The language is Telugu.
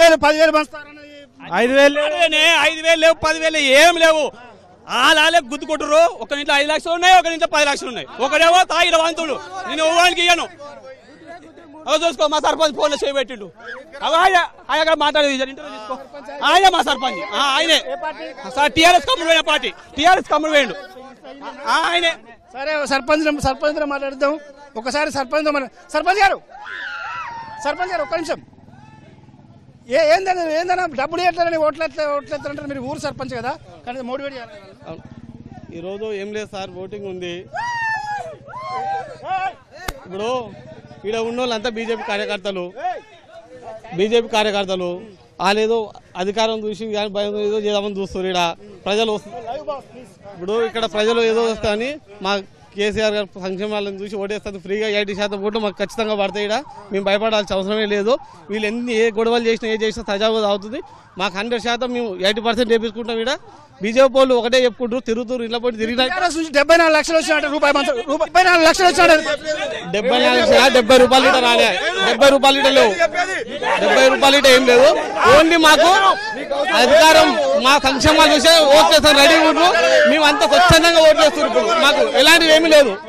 వేలు పదివేలు పంచుతారన్నది ఐదు వేలు అదేనే, ఐదు వేలు లేవు పది వేలు ఏం లేవు ఆలాలే గుద్దుకుంటారు ఒక ఇంట్లో ఐదు లక్షలు ఉన్నాయి ఒక ఇంట్లో పది లక్షలు ఉన్నాయి ఒకడేమో తాగిన వంతుడు నేను ఇవ్వడానికి ఇయ్యను అవి చూసుకో మా సర్పంచ్ ఫోన్లో చేయబెట్టిండు అవి ఆయన ఆయన అక్కడ మాట్లాడేది ఇంటర్వ్యూ తీసుకో ఆయన మా సర్పంచ్ ఆ, ఆయనే సార్ టీఆర్ఎస్ కమ్ముడు పోయిన పార్టీ టీఆర్ఎస్ కమ్ముడు పోయిండు ఆ, ఆయనే సరే సర్పంచ్ సర్పంచ్ మాట్లాడుతాం ఒకసారి సర్పంచ్ మన సర్పంచ్ గారు సర్పంచ్ గారు ఒక్క నిమిషం ఏ ఏందన్నా ఏందన్నా డబ్బులు ఎట్లని ఓట్లు ఎట్లా ఓట్లు ఎత్తారంటారు మీరు ఊరు సర్పంచ్ కదా కానీ మోటివేట్ చేయాలి కదా. ఈరోజు ఏం లేదు సార్ ఓటింగ్ ఉంది ఇప్పుడు ఇక్కడ ఉన్న వాళ్ళంతా బీజేపీ కార్యకర్తలు బీజేపీ కార్యకర్తలు వాళ్ళేదో అధికారం చూసి కానీ భయం ఏదో చేద్దామని చూస్తారు ఇక్కడ ప్రజలు వస్తు- ఇప్పుడు ఇక్కడ ప్రజలు ఏదో వస్తారని మా కేసీఆర్ గారు సంక్షేమాలను చూసి ఓటేస్తారు ఫ్రీగా ఎయిటీ శాతం ఓట్లు మాకు ఖచ్చితంగా పడతాయి ఇక్కడ మేము భయపడాల్సిన అవసరమే లేదు వీళ్ళు ఎన్ని ఏ గొడవలు చేసినా ఏ చేసినా సజావుగా అవుతుంది మాకు హండ్రెడ్ శాతం మేము ఎయిటీ పర్సెంట్ వేపించుకుంటాం ఇక్కడ బీజేపీ వాళ్ళు ఒకటే చెప్పుకుంటారు తిరుగుతారు ఇళ్ళ పోటీ తిరిగినా టీఆర్ఎస్ నుంచి డెబ్బై నాలుగు లక్షలు వచ్చినట్టు రూపాయి మంత్రం రూపాయి డెబ్బై నాలుగు లక్షలు వచ్చినట్టు డెబ్బై నాలుగు లక్షల డెబ్బై రూపాయల లీటర్ రాలే డెబ్బై రూపాయల లీటర్ లేవు డెబ్బై రూపాయల లీటర్ ఏం లేదు ఓన్లీ మాకు అధికారం మా సంక్షేమాలు చూసే ఓట్ చేస్తాం రెడీ ఉండ్రు మేము అంత స్వచ్ఛందంగా ఓట్ చేస్తున్నాం ఇప్పుడు మాకు ఎలాంటివి ఏమీ లేదు